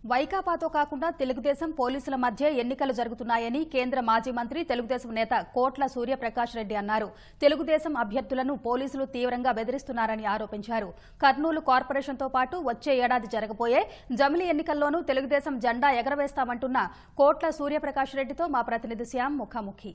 వైకాపాతో కాకుండా తెలుగుదేశం పోలీసుల మధ్య ఎన్నికలు జరుగుతున్నాయని కేంద్ర మాజీ మంత్రి తెలుగుదేశం నేత కోట్ల సూర్యప్రకాష్ రెడ్డి అన్నారు తెలుగుదేశం అభ్యర్థులను పోలీసులు తీవ్రంగా బెదిరిస్తున్నారని ఆరోపించారు కర్నూలు కార్పొరేషన్తో పాటు వచ్చే ఏడాది జరగబోయే జమిలి ఎన్నికల్లోనూ తెలుగుదేశం జెండా ఎగరవేస్తామంటున్న కోట్ల సూర్యప్రకాష్ రెడ్డితో మా ప్రతినిధి శ్యామ్ ముఖాముఖి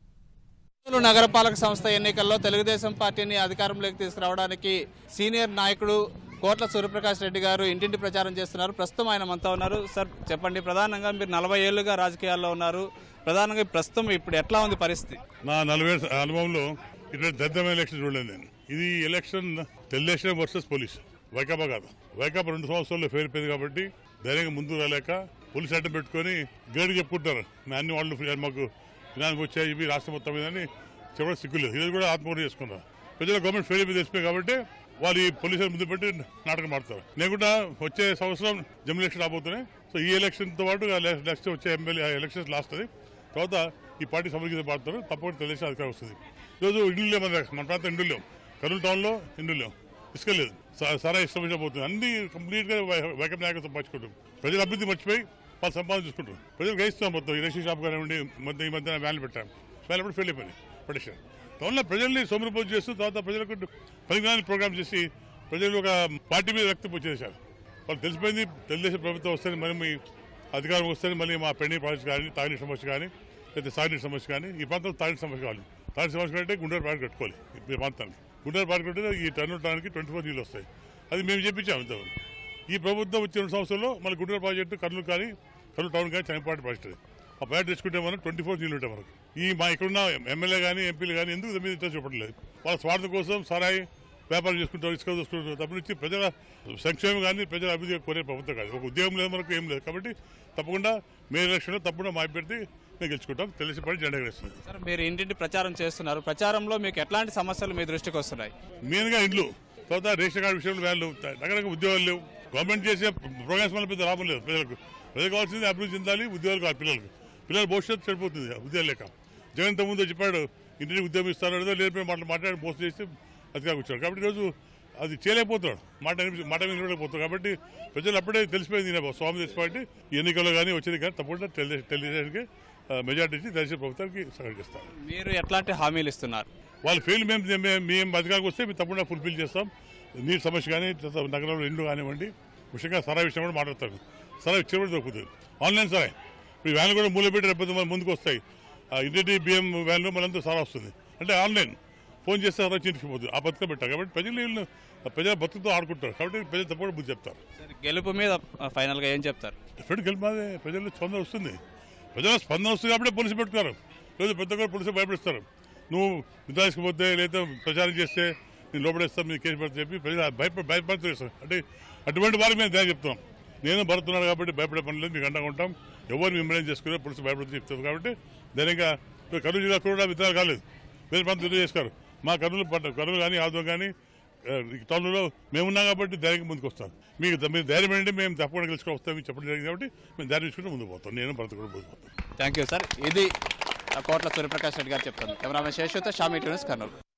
కర్నూలు నగరపాలక సంస్థ ఎన్నికల్లో తెలుగుదేశం పార్టీని అధికారంలోకి తీసుకురావడానికి సీనియర్ నాయకుడు కోట్ల సూర్యప్రకాష్ రెడ్డి గారు ఇంటింటి ప్రచారం చేస్తున్నారు ప్రస్తుతం ఆయన మనతో ఉన్నారు సార్ చెప్పండి ప్రధానంగా మీరు నలభై ఏళ్లుగా రాజకీయాల్లో ఉన్నారు ప్రధానంగా ప్రస్తుతం ఇప్పుడు ఎట్లా ఉంది పరిస్థితి నా నలభై ఏళ్ళ అనుభవంలో ఇటువంటి దద్దమైన ఎలక్షన్ చూడలేదు నేను ఇది election Telugudesam versus police Vaikapa కాదు వైకాపా రెండు సంవత్సరాల్లో ఫెయిల్ అయిపోయింది కాబట్టి ధైర్యంగా ముందుకు రాలేక పోలీస్ అడ్డం పెట్టుకొని గేడు చెప్పుకుంటారు నా అన్ని వాళ్ళు ఫ్రీ- మాకు వినానికి వచ్చాయి ఇవి రాష్ట్రం మొత్తం మీద అని చెప్పడం సిగ్గులేదు ఇది కూడా ఆత్మహత్య చేసుకున్నారు ప్రజల గవర్నమెంట్ ఫెయిల్ అయిపోయి తెలిసిపోయి కాబట్టి వాళ్ళు ఈ పోలీసులు ముందు పెట్టి నాటకం ఆడతారు నేను కూడా వచ్చే సంవత్సరం జమ్మూ ఎలక్షన్ రాబోతున్నాయి సో ఈ ఎలక్షన్తో పాటు నెక్స్ట్ వచ్చే ఎమ్మెల్యే ఎలక్షన్స్ లాస్ట్ అది తర్వాత ఈ పార్టీ సమర్థిత పాడతారు తప్పకుండా తెలిసి అధికారం వస్తుంది ఈరోజు ఇండ్లు లేవు మన దగ్గర. మన ప్రాంతం ఇండ్లు లేవు కర్నూలు టౌన్లో ఇండ్లు లేవు ఇసుక లేదు స- సరా ఇష్టం వచ్చిన పోతుంది అన్ని కంప్లీట్ గా వైకప్ నాయకులు సంపాదించుకుంటారు ప్రజల అభివృద్ధి మర్చిపోయి వాళ్ళు సంపాదన చూసుకుంటారు ప్రజలు గ్రహిస్తున్నాం మొత్తం ఈ రేషన్ షాప్ కానివ్వండి మొత్తం ఈ మధ్య వ్యాన్లు పెట్టాం వ్యాన్లు కూడా ఫెయిల్ అయిపోయింది పటిషన్ టౌన్లో ప్రజల్ని సోమరిపోతు చేస్తూ తర్వాత ప్రజలకు పరిజ్ఞానాన్ని ప్రోగ్రామ్ చేసి ప్రజలు ఒక పార్టీ మీద వ్యక్తి వచ్చేసారు వాళ్ళు తెలిసిపోయింది తెలుగుదేశం ప్రభుత్వం వస్తే మరి మీ అధికారం వస్తే మళ్ళీ మా పెండింగ్ ప్రాజెక్ట్స్ కానీ తాగిన సమస్య కానీ లేదా సాగునీటి సమస్య కానీ ఈ ప్రాంతంలో తాగిన సమస్య కావాలి తాగిన సమస్య అంటే గుండెలు పాటు కట్టుకోవాలి ఈ ప్రాంతానికి గుండెలు పాటు కట్టితే ఈ టర్న్ టౌన్కి ట్వంటీ ఫోర్ నీళ్ళు వస్తాయి అది మేము చెప్పించాము ఇంతవరకు ఈ ప్రభుత్వం వచ్చిన రెండు సంవత్సరంలో మన గుండెల ప్రాజెక్టు కర్నూలు కానీ కర్నూలు టౌన్ కానీ చనిపాటి ప్రాజెక్ట్ అది. ఆ ప్రాజెక్ట్ తెచ్చుకుంటే మనం ట్వంటీ ఫోర్ నీళ్ళు ఉంటాయి మనకు ఈ మా ఇక్కడున్న ఎమ్మెల్యే కానీ ఎంపీలు కానీ ఎందుకు దీని మీద ఇంట్రెస్ట్ చూపట్లేదు వాళ్ళ స్వార్థం కోసం సరాయి వ్యాపారం చేసుకుంటారు ఇసుక చూసుకుంటారు తప్పనిచ్చి ప్రజల సంక్షేమం కానీ ప్రజల అభివృద్ధి కోరే ప్రభుత్వం కాదు ఒక ఉద్యోగం లేదు మనకు ఏం లేదు కాబట్టి తప్పకుండా మే ఎలక్షన్లో తప్పకుండా మా అభ్యర్థి మేము గెలుచుకుంటాం తెలిసి పడి జెండా ఎగరేస్తుంది సార్ మీరు ఇంటింటి ప్రచారం చేస్తున్నారు ప్రచారంలో మీకు ఎట్లాంటి సమస్యలు మీ దృష్టికి వస్తున్నాయి మెయిన్గా ఇండ్లు తర్వాత రేషన్ కార్డు విషయంలో వాళ్ళు రకరకాల ఉద్యోగాలు లేవు గవర్నమెంట్ చేసే ప్రోగ్రామ్స్ వల్ల పెద్ద లాభం లేదు ప్రజలకు ప్రజలకు కావాల్సింది అభివృద్ధి చెందాలి ఉద్యోగాలు కావాలి పిల్లలకు పిల్లల భవిష్యత్తు చెడిపోతుంది ఉద్యోగాలు లేక జగన్ ఇంత ముందు చెప్పాడు ఇంటికి ఉద్యోగం ఇస్తాను ఏదో లేని మాటలు మాట్లాడి మోసం చేసి అధికారం వచ్చాడు కాబట్టి ఈరోజు అది చేయలేకపోతున్నాడు మాట వినిపి- మాట మీద నిలబడలేకపోతున్నాడు కాబట్టి ప్రజలు అప్పుడే తెలిసిపోయింది ఈయన స్వామి తెలిసిపోయింది ఈ ఎన్నికల్లో కానీ వచ్చేది కానీ తప్పకుండా టెలి- టెలివిజన్కి ఆ, మెజార్టీ ఇచ్చి దేశ ప్రభుత్వానికి సహకరిస్తారు మీరు ఎట్లాంటి హామీలు ఇస్తున్నారు వాళ్ళు ఫెయిల్ మేము మేము- మేము అధికారికి వస్తే మేము తప్పకుండా ఫుల్ఫిల్ చేస్తాం నీటి సమస్య కానీ తర్వాత నగరంలో ఇండ్లు కానివ్వండి ముఖ్యంగా సరాయి విషయం కూడా మాట్లాడతారు సరాయి చివరి దొరుకుతుంది ఆన్లైన్ సరాయి ఇప్పుడు వ్యాన్లు కూడా మూల పెట్టి రేపు మన ముందుకు వస్తాయి ఆ ఇంటింటి బియ్యం వ్యాన్లు మనంతా సారా వస్తుంది అంటే ఆన్లైన్ ఫోన్ చేస్తే సరాయి చింతిపోతుంది ఆ బతుక పెట్టారు కాబట్టి ప్రజలు వీళ్ళు ప్రజల బతుకుతో ఆడుకుంటారు కాబట్టి ప్రజలు తప్పకుండా బుద్ధి చెప్తారు సార్ గెలుపు మీద ఫైనల్ గా ఏం చెప్తారు డెఫినెట్ గెలిపాదే ప్రజల్లో స్పందన వస్తుంది ప్రజల స్పందన వస్తుంది కాబట్టి పోలీసు పెట్టుకున్నారు రోజు ప్రతి ఒక్కరు పోలీసు భయపడిస్తారు నువ్వు నిద్రాసుకుపోతే లేదా ప్రచారం చేస్తే నేను లోపడేస్తాం మీరు కేసు పెడతా చెప్పి ప్రజలు భయపడి భయపడుతూ చేస్తారు అంటే అటువంటి వారికి మేము ధ్యానం చెప్తాం నేను భరుతున్నాను కాబట్టి భయపడే పని లేదు మీకు అండగా ఉంటాం ఎవరు మిమ్మల్ని చేసుకునే పోలీసు భయపడుతూ చెప్తారు కాబట్టి ధైర్యంగా ఇప్పుడు కర్నూలు జిల్లా కూడా విత్తనాలు కాలేదు వేరే ప్రాంతం రుజువు చేస్తారు మా కర్నూలు పట్ట కర్నూలు కానీ ఆదం కానీ ఆ, ఈ టౌన్లో మేమున్నాం కాబట్టి ధైర్యంగా ముందుకు వస్తాం మీకు ద- మీరు ధైర్యం ఏంటంటే మేము తప్పకుండా గెలుచుకొని వస్తాం మీకు చెప్పడం జరిగింది కాబట్టి మేము ధైర్యం తీసుకుంటే ముందుకు పోతాం నేను భరత కూడా ముందుకు పోతాం థ్యాంక్ యూ సార్ ఇది కోట్ల సూర్యప్రకాష్ రెడ్డి గారు చెప్తాను కెమెరామెన్ శేషుతో షామీ న్యూస్ కర్నూలు